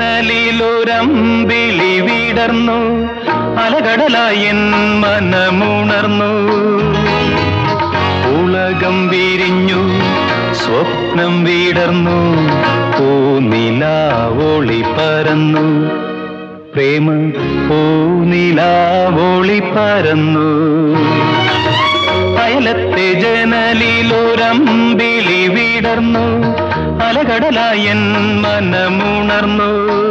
ജനലിലൊരമ്പിളി വിടർന്നു അലകടലായി എൻ മനമുണർന്നു ഉലകം വിരിഞ്ഞു സ്വപ്നം വിടർന്നു പൂനിലാവോളി പരന്നു പ്രേമ പൂനിലാവോളി പരന്നു അയലത്തെ ജനലിലൊരമ്പിളി വിടർന്നു അലകടലായി എൻ മനമുണർന്നു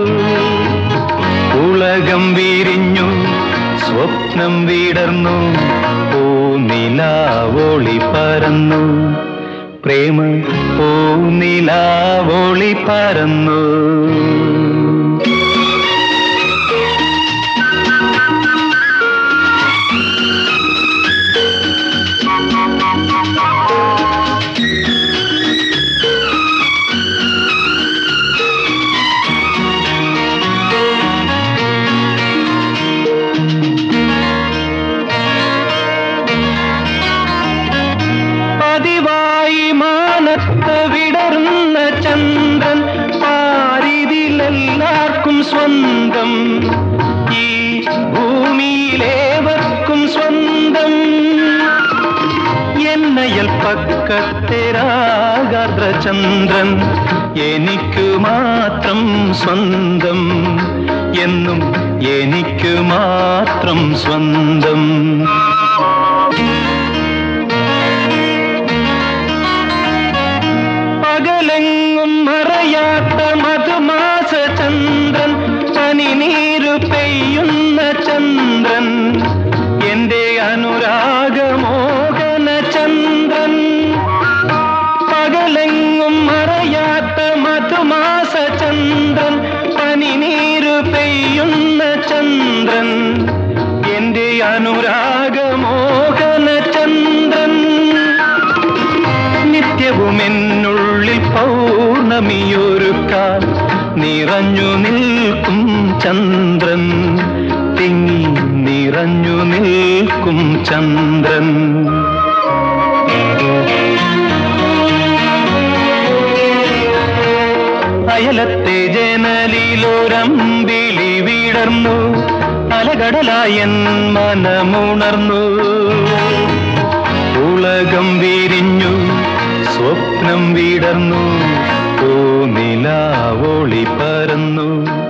ഉലകം വിരിഞ്ഞു സ്വപ്നം വിടർന്നു പൂനിലാവോളി പരന്നു പ്രേമ പൂനിലാവോളി പരന്നു പതിവായി മാനത്ത് വിടർന്ന ചന്ദ്രൻ പാരിതിലെല്ലാവർക്കും സ്വന്തം ഈ ഭൂമിയിലേവർക്കും സ്വന്തം എന്നയൽ പക്കത്തെ രാഗാദ്രചന്ദ്രൻ എനിക്ക് മാത്രം സ്വന്തം എന്നും എനിക്ക് മാത്രം സ്വന്തം പകലെങ്ങും മറയാത്ത മധുമാസ ചന്ദ്രൻ പനിനീരു പെയ്യുന്ന ചന്ദ്രൻ എന്റെ അനുരാഗമോഹന ചന്ദ്രൻ പകലെങ്ങും മറയാത്ത മധുമാസ ചന്ദ്രൻ പനിനീരു പെയ്യുന്ന ചന്ദ്രൻ എന്റെ അനുരാഗമോഹന ചന്ദ്രൻ നിത്യവും എന്നുള്ളിൽ പൗർണമിയൊരുക്കാൻ നിറഞ്ഞു നിൽക്കും ചന്ദ്രൻ തിങ്ങി നിറഞ്ഞു നിൽക്കും ചന്ദ്രൻ അയലത്തെ ജനലിലൊരമ്പിളി വിടർന്നു അലകടലായൻ മനമുണർന്നു ഉലകം വിരിഞ്ഞു സ്വപ്നം വിടർന്നു പൂനിലാവോളി പരന്നു